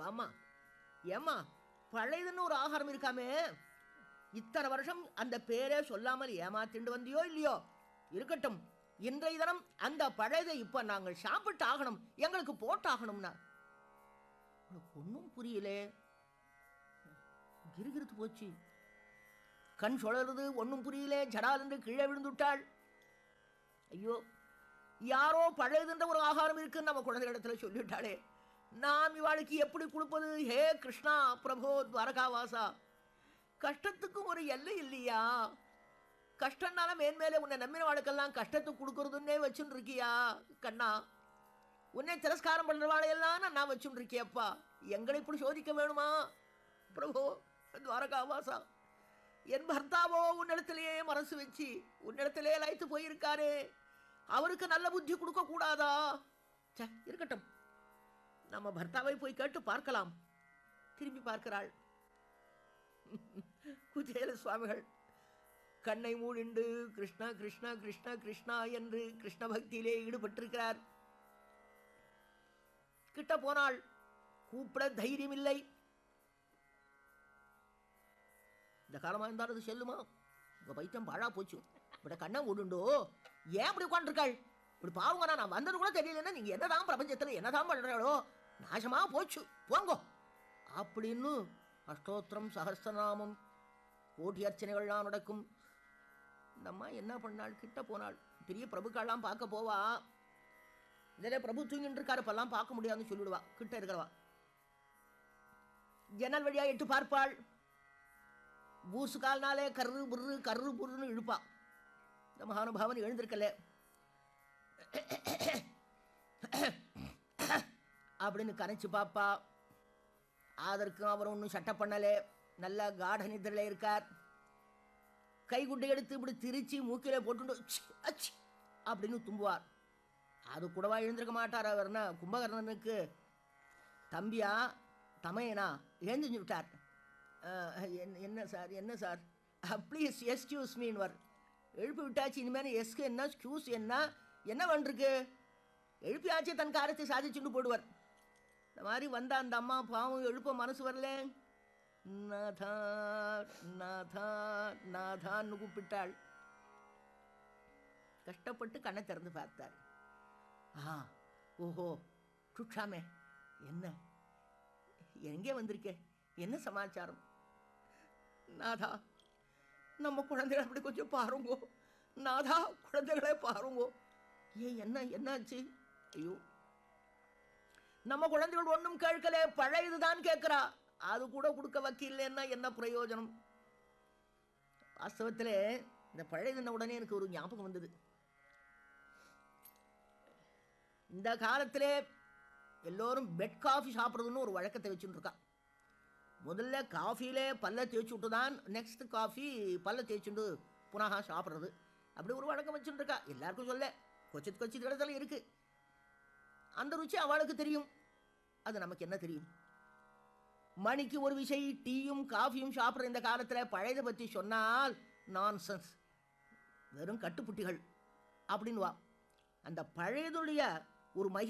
வாம்மா ஏம்மா பழையதுன்னு ஒரு ஆகாரம் இருக்காமே இத்தனை வருஷம் அந்த பேரே சொல்லாமல் ஏமாத்திண்டு வந்தியோ இல்லையோ இருக்கட்டும் இன்றைய தினம் அந்த பழையதை இப்ப நாங்கள் சாப்பிட்டு ஆகணும் எங்களுக்கு போட்டாகணும்னா உனக்கு ஒன்றும் புரியலே கிருகிருத்து போச்சு கண் சுழறது ஒன்றும் புரியலே ஜடால் என்று கீழே விழுந்துட்டாள் ஐயோ யாரோ பழையதுன்ற ஒரு ஆகாரம் இருக்குன்னு நம்ம குழந்தைகளிடத்துல சொல்லிவிட்டாளே நாம் இவாளுக்கு எப்படி கொடுப்பது ஹே கிருஷ்ணா பிரபோ துவாரகாவாசா கஷ்டத்துக்கும் ஒரு எல்லை இல்லையா கஷ்டம்னால மேன்மேலே உன்னை நம்பின வாழ்க்கெல்லாம் கஷ்டத்தை கொடுக்கறதுன்னே வச்சுன்னு இருக்கியா கண்ணா உன்னை திரஸ்காரம் பண்ணுறவாளையெல்லாம் நான் வச்சுன்னு இருக்கியப்பா எங்களை இப்படி சோதிக்க வேணுமா பிரபு துவாரகாவாசா என் பர்த்தாவோ உன்னிடத்திலேயே மனசு வச்சு உன்னிடத்திலே லைத்து போயிருக்காரே அவருக்கு நல்ல புத்தி கொடுக்க கூடாதா சே இருக்கட்டும் நம்ம பர்த்தாவை போய் கேட்டு பார்க்கலாம் திரும்பி பார்க்கிறாள் குஜேல சுவாமிகள் கண்ணை மூடிண்டு கிருஷ்ணா கிருஷ்ணா கிருஷ்ணா கிருஷ்ணா என்று கிருஷ்ண பக்தியிலே ஈடுபட்டிருக்கிறார் கிட்ட போனாள் கூப்பிட தைரியம் இல்லை இந்த காலமா இருந்தாலும் அது செல்லுமா உங்க பைத்தியம் பாழா போச்சு இப்படி கண்ணை மூடுண்டோ ஏன் இப்படி உட்காந்துருக்காள் இப்படி பாருங்க நான் வந்தது கூட தெரியலன்னா நீங்க என்னதான் பிரபஞ்சத்துல என்னதான் பண்றாளோ நாசமா போச்சு போங்கோ அப்படின்னு அஷ்டோத்திரம் சகஸ்திரநாமம் கோட்டி அர்ச்சனைகள்லாம் நடக்கும் இந்த அம்மா என்ன பண்ணாள் கிட்ட போனாள் பெரிய பிரபுக்கள்லாம் பார்க்க போவா இதில் பிரபு தூங்கிட்டு இருக்காரு இப்பெல்லாம் பார்க்க முடியாதுன்னு சொல்லிடுவா கிட்ட இருக்கிறவா ஜன்னல் வழியா எட்டு பார்ப்பாள் பூசு கால்னாலே கர்ரு புர்ரு கர்ரு புர்ருன்னு இழுப்பா இந்த மகானுபாவன் எழுந்திருக்கல அப்படின்னு கரைச்சு பாப்பா அதற்கும் அவர் ஒன்றும் சட்டை பண்ணலே நல்லா காட நிதிரில் இருக்கார் கைகுட்டை எடுத்து இப்படி திரிச்சு மூக்கில போட்டுண்டு ச்சி, அச்சி அப்படின்னு தும்புவார் அது கூடவா எழுந்திருக்க மாட்டார் அவர்னா கும்பகர்ணனுக்கு தம்பியா தமையனா எழுந்துஞ்சு விட்டார் அஹ், என்ன என்ன சார் என்ன சார் ப்ளீஸ் எஸ்கியூஸ் மீன்வர் எழுப்பி விட்டாச்சு இனிமேல் எஸ்க்கு என்ன ஸ்கியூஸ் என்ன என்ன பண்ணிருக்கு எழுப்பியாச்சு தன் காரியத்தை சாதிச்சுட்டு போடுவார் இந்த மாதிரி வந்த அந்த அம்மா பாவம் எழுப்ப மனசு வரல நாதா நாதா நாதான்னு கூப்பிட்டாள் கஷ்டப்பட்டு கண்ணை திறந்து பார்த்தார் ஆ ஓஹோ சுட்சாமே என்ன எங்கே வந்திருக்கே என்ன சமாச்சாரம் நாதா நம்ம குழந்தைகளை அப்படி கொஞ்சம் பாருங்கோ நாதா குழந்தைகளே பாருங்கோ ஏன் என்ன என்னாச்சு ஐயோ நம்ம குழந்தைகள் ஒன்றும் கேட்கல பழையதுதான் கேட்கிறா அது கூட கொடுக்க வக்கீல்லைன்னா என்ன பிரயோஜனம் வாஸ்தவத்தில் இந்த பழையதுன்ன உடனே எனக்கு ஒரு ஞாபகம் வந்தது இந்த காலத்திலே எல்லோரும் பெட் காஃபி சாப்பிட்றதுன்னு ஒரு வழக்கத்தை வச்சுட்டு இருக்கா முதல்ல காஃபியிலே பல்ல தேய்ச்சி விட்டு தான் நெக்ஸ்ட் காஃபி பல்ல தேய்ச்சுண்டு புனகா சாப்பிட்றது அப்படி ஒரு வழக்கம் வச்சுட்டு இருக்கா எல்லாருக்கும் சொல்ல கொச்சித் கொச்சித் இடத்துல இருக்கு அந்த ருச்சி அவளுக்கு தெரியும் அது நமக்கு என்ன தெரியும் மணிக்கு ஒரு விஷய டீயும் காஃபியும் சாப்பிட்ற இந்த காலத்தில் பழையதை பற்றி சொன்னால் நான்சென்ஸ் வெறும் கட்டுப்புட்டிகள் அப்படின்னு வா அந்த பழையதுடைய ஒரு மகி